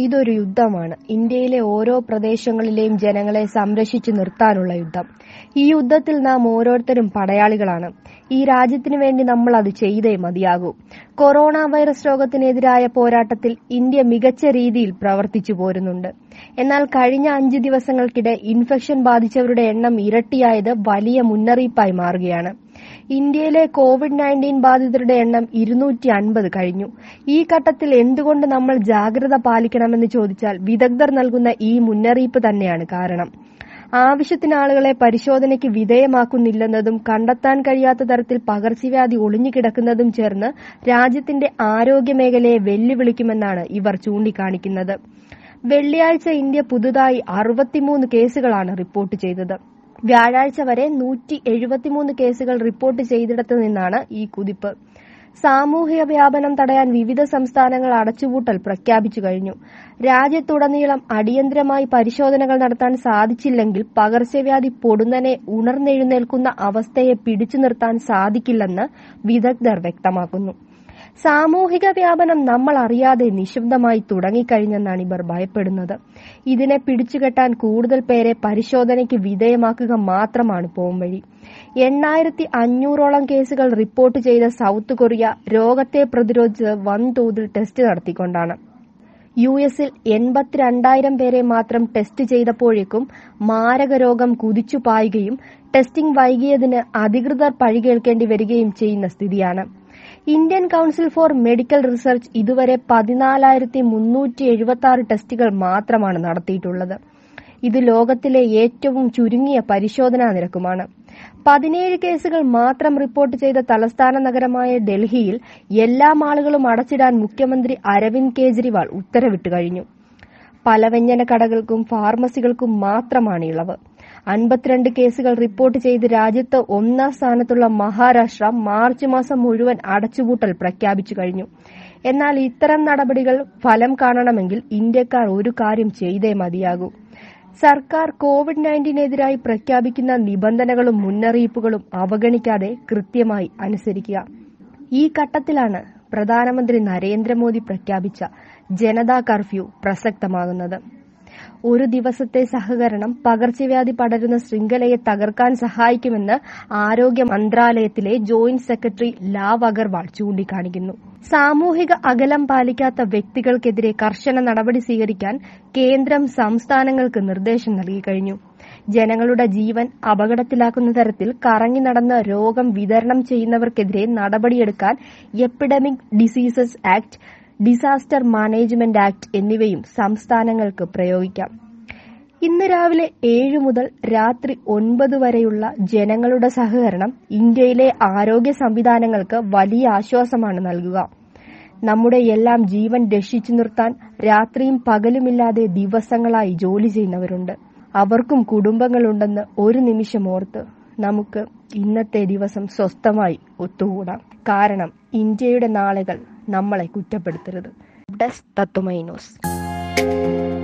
ഇതൊരു യുദ്ധമാണ് ഇന്ത്യയിലെ ഓരോ പ്രദേശങ്ങളിലെയും ജനങ്ങളെ സംരക്ഷിച്ചു നിർത്താനുള്ള യുദ്ധം ഈ യുദ്ധത്തിൽ നാം ഓരോരുത്തരും പടയാളികളാണ് ഈ രാജ്യത്തിനു വേണ്ടി നമ്മൾ അത് ചെയ്തേ മതിയാകൂ കൊറോണ വൈറസ് രോഗത്തിനെതിരായ പോരാട്ടത്തിൽ ഇന്ത്യ മികച്ച രീതിയിൽ പ്രവർത്തിച്ചു പോരുന്നുണ്ട് എന്നാൽ കഴിഞ്ഞ അഞ്ച് ദിവസങ്ങൾക്കിടെ ഇൻഫെക്ഷൻ ബാധിച്ചവരുടെ എണ്ണം ഇരട്ടിയായത് വലിയ മുന്നറിയിപ്പായി മാറുകയാണ് ഇന്ത്യയിലെ കോവിഡ് നയൻറ്റീൻ ബാധിതരുടെ എണ്ണം ഇരുന്നൂറ്റി അൻപത് കഴിഞ്ഞു ഈ ഘട്ടത്തിൽ എന്തുകൊണ്ട് നമ്മൾ ജാഗ്രത പാലിക്കണമെന്ന് ചോദിച്ചാൽ വിദഗ്ധർ നൽകുന്ന ഈ മുന്നറിയിപ്പ് തന്നെയാണ് കാരണം ആവശ്യത്തിന് ആളുകളെ പരിശോധനയ്ക്ക് വിധേയമാക്കുന്നില്ലെന്നതും കണ്ടെത്താൻ കഴിയാത്ത തരത്തിൽ പകർച്ചവ്യാധി ഒളിഞ്ഞുകിടക്കുന്നതും ചേർന്ന് രാജ്യത്തിന്റെ ആരോഗ്യ മേഖലയെ വെല്ലുവിളിക്കുമെന്നാണ് ഇവർ ചൂണ്ടിക്കാണിക്കുന്നത് വെള്ളിയാഴ്ച ഇന്ത്യ പുതുതായി അറുപത്തിമൂന്ന് കേസുകളാണ് റിപ്പോർട്ട് ചെയ്തത് വ്യാഴാഴ്ച വരെ നൂറ്റി എഴുപത്തിമൂന്ന് കേസുകൾ റിപ്പോർട്ട് ചെയ്തിടത്ത് നിന്നാണ് ഈ കുതിപ്പ് സാമൂഹിക വ്യാപനം തടയാൻ വിവിധ സംസ്ഥാനങ്ങൾ അടച്ചുപൂട്ടൽ പ്രഖ്യാപിച്ചു കഴിഞ്ഞു രാജ്യത്തുടനീളം അടിയന്തരമായി പരിശോധനകൾ നടത്താൻ സാധിച്ചില്ലെങ്കിൽ പകർച്ചവ്യാധി പൊടുന്നനെ ഉണർന്നെഴുന്നേൽക്കുന്ന അവസ്ഥയെ പിടിച്ചു നിർത്താൻ സാധിക്കില്ലെന്ന് വിദഗ്ധർ വ്യക്തമാക്കുന്നു സാമൂഹിക വ്യാപനം നമ്മൾ അറിയാതെ നിശബ്ദമായി തുടങ്ങിക്കഴിഞ്ഞെന്നാണ് ഇവർ ഭയപ്പെടുന്നത് ഇതിനെ പിടിച്ചുകെട്ടാൻ കൂടുതൽ പേരെ പരിശോധനയ്ക്ക് വിധേയമാക്കുക മാത്രമാണ് പോംവഴി എണ്ണായിരത്തി അഞ്ഞൂറോളം കേസുകൾ റിപ്പോർട്ട് ചെയ്ത സൗത്ത് കൊറിയ രോഗത്തെ പ്രതിരോധിച്ച് വൻതോതിൽ ടെസ്റ്റ് നടത്തിക്കൊണ്ടാണ് യു എസിൽ എൺപത്തിരണ്ടായിരം പേരെ മാത്രം ടെസ്റ്റ് ചെയ്തപ്പോഴേക്കും മാരക രോഗം കുതിച്ചു പായുകയും ടെസ്റ്റിംഗ് വൈകിയതിന് അധികൃതർ പഴികേൽക്കേണ്ടി വരികയും ചെയ്യുന്ന സ്ഥിതിയാണ് Indian council for medical research ഇതുവരെ പതിനാലായിരത്തി മുന്നൂറ്റി എഴുപത്തി ആറ് ടെസ്റ്റുകൾ മാത്രമാണ് നടത്തിയിട്ടുള്ളത് ഇത് ലോകത്തിലെ ഏറ്റവും ചുരുങ്ങിയ പരിശോധനാ നിരക്കുമാണ് പതിനേഴ് കേസുകൾ മാത്രം റിപ്പോർട്ട് ചെയ്ത തലസ്ഥാന നഗരമായ ഡൽഹിയിൽ എല്ലാ മാളുകളും അടച്ചിടാൻ മുഖ്യമന്ത്രി അരവിന്ദ് കെജ്രിവാൾ ഉത്തരവിട്ട് കഴിഞ്ഞു പലവ്യഞ്ജന കടകൾക്കും ഫാർമസികൾക്കും മാത്രമാണ് ഇളവ് അൻപത്തിരണ്ട് കേസുകൾ റിപ്പോർട്ട് ചെയ്ത് രാജ്യത്ത് ഒന്നാം സ്ഥാനത്തുള്ള മഹാരാഷ്ട്ര മാർച്ച് മാസം മുഴുവൻ അടച്ചുപൂട്ടൽ പ്രഖ്യാപിച്ചു കഴിഞ്ഞു എന്നാൽ ഇത്തരം നടപടികൾ ഫലം കാണണമെങ്കിൽ ഇന്ത്യക്കാർ ഒരു കാര്യം ചെയ്തേ മതിയാകൂ സർക്കാർ കോവിഡ് നയൻറ്റീനെതിരായി പ്രഖ്യാപിക്കുന്ന നിബന്ധനകളും മുന്നറിയിപ്പുകളും അവഗണിക്കാതെ കൃത്യമായി അനുസരിക്കുക ഈ ഘട്ടത്തിലാണ് പ്രധാനമന്ത്രി നരേന്ദ്രമോദി പ്രഖ്യാപിച്ച ജനതാ കർഫ്യൂ പ്രസക്തമാകുന്നത് ഒരു ദിവസത്തെ സഹകരണം പകർച്ചവ്യാധി പടരുന്ന ശൃംഖലയെ തകർക്കാൻ സഹായിക്കുമെന്ന് ആരോഗ്യ മന്ത്രാലയത്തിലെ ജോയിന്റ് സെക്രട്ടറി ലാവ് അഗർവാൾ ചൂണ്ടിക്കാണിക്കുന്നു സാമൂഹിക അകലം പാലിക്കാത്ത വ്യക്തികൾക്കെതിരെ കർശന നടപടി സ്വീകരിക്കാൻ കേന്ദ്രം സംസ്ഥാനങ്ങൾക്ക് നിർദ്ദേശം നൽകി കഴിഞ്ഞു ജനങ്ങളുടെ ജീവൻ അപകടത്തിലാക്കുന്ന തരത്തിൽ കറങ്ങി നടന്ന് രോഗം വിതരണം ചെയ്യുന്നവർക്കെതിരെ നടപടിയെടുക്കാൻ epidemic diseases act disaster management act എന്നിവയും സംസ്ഥാനങ്ങൾക്ക് പ്രയോഗിക്കാം ഇന്ന് രാവിലെ ഏഴ് മുതൽ രാത്രി ഒൻപത് വരെയുള്ള ജനങ്ങളുടെ സഹകരണം ഇന്ത്യയിലെ ആരോഗ്യ സംവിധാനങ്ങൾക്ക് വലിയ ആശ്വാസമാണ് നൽകുക നമ്മുടെ എല്ലാം ജീവൻ രക്ഷിച്ചു നിർത്താൻ രാത്രിയും പകലുമില്ലാതെ ദിവസങ്ങളായി ജോലി ചെയ്യുന്നവരുണ്ട് അവർക്കും കുടുംബങ്ങളുണ്ടെന്ന് ഒരു നിമിഷം ഓർത്ത് നമുക്ക് ഇന്നത്തെ ദിവസം സ്വസ്ഥമായി ഒത്തുകൂടാം കാരണം ഇന്ത്യയുടെ നാളുകൾ നമ്മളെ കുറ്റപ്പെടുത്തരുത് ഡെസ് തത്വമൈ ന്യൂസ്